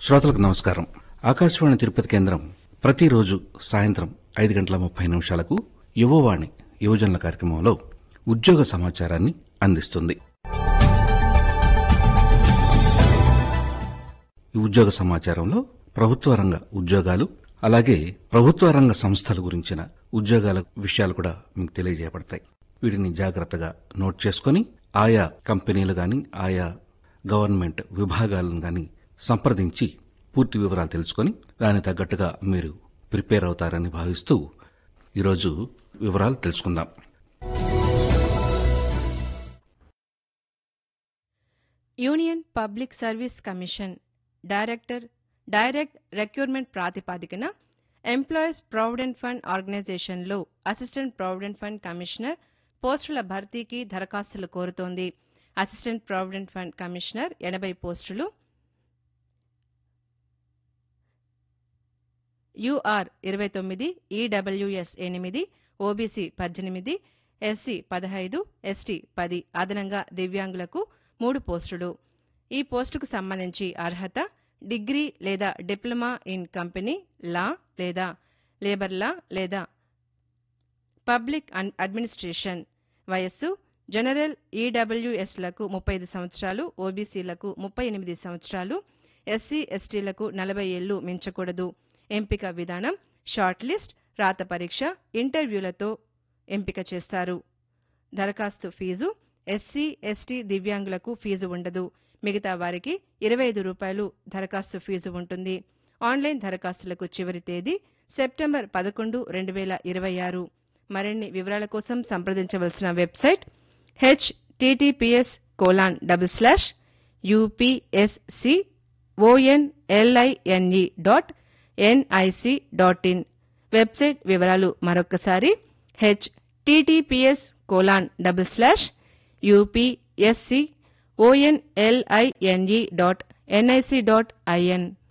శ్రోతలకు నమస్కారం ఆకాశవాణి తిరుపతి కేంద్రం ప్రతిరోజు సాయంత్రం ఐదు గంటల ముప్పై నిమిషాలకు యువవాణి యువజనుల కార్యక్రమంలో ఉద్యోగ సమాచారాన్ని అందిస్తుంది ఈ ఉద్యోగ సమాచారంలో ప్రభుత్వ రంగ ఉద్యోగాలు అలాగే ప్రభుత్వ రంగ సంస్థల గురించిన ఉద్యోగాల విషయాలు కూడా మీకు తెలియజేయబడతాయి వీటిని జాగ్రత్తగా నోట్ చేసుకొని ఆయా కంపెనీలు గాని ఆయా గవర్నమెంట్ విభాగాలను గాని సంప్రదించి పూర్తి వివరాలు తెలుసుకొని దానికి తగ్గట్టుగా మీరు ప్రిపేర్ అవుతారని భావిస్తూ ఈరోజు వివరాలు తెలుసుకుందాం union public service commission director direct recruitment ప్రాతిపాదికన ఎంప్లాయీస్ ప్రావిడెంట్ ఫండ్ ఆర్గనైజేషన్లో అసిస్టెంట్ ప్రావిడెంట్ ఫండ్ కమిషనర్ పోస్టుల భర్తీకి దరఖాస్తులు కోరుతోంది అసిస్టెంట్ ప్రావిడెంట్ ఫండ్ కమిషనర్ ఎనభై పోస్టులు యూఆర్ ఇరవై తొమ్మిది ఈడబ్ల్యూఎస్ ఎనిమిది ఓబీసీ పద్దెనిమిది ఎస్సీ పదహైదు ఎస్టీ పది అదనంగా దివ్యాంగులకు మూడు పోస్టులు ఈ పోస్టుకు సంబంధించి అర్హత డిగ్రీ లేదా డిప్లొమా ఇన్ కంపెనీ లా లేదా లేబర్ లా లేదా పబ్లిక్ అన్- అడ్మినిస్ట్రేషన్ వయస్సు జనరల్ ఈడబ్ల్యూఎస్లకు ముప్పై ఐదు సంవత్సరాలు ఓబీసీలకు ముప్పై ఎనిమిది సంవత్సరాలు ఎస్సీ ఎస్టీలకు నలభై ఏళ్లు మించకూడదు ఎంపిక విధానం షార్ట్ లిస్ట్ రాత పరీక్ష ఇంటర్వ్యూలతో ఎంపిక చేస్తారు దరఖాస్తు ఫీజు ఎస్సీ ఎస్టీ దివ్యాంగులకు ఫీజు ఉండదు మిగతా వారికి ఇరవై ఐదు రూపాయలు దరఖాస్తు ఫీజు ఉంటుంది ఆన్లైన్ దరఖాస్తులకు చివరి తేదీ సెప్టెంబర్ పదకొండు రెండు వేల ఇరవై ఆరు మరిన్ని వివరాల కోసం సంప్రదించవలసిన website HTTPS colon double slash UPSC ONLINE dot NIC dot in website వివరాలు మరొకసారి HTTPS colon double slash UPSC ONLINE dot NIC dot IN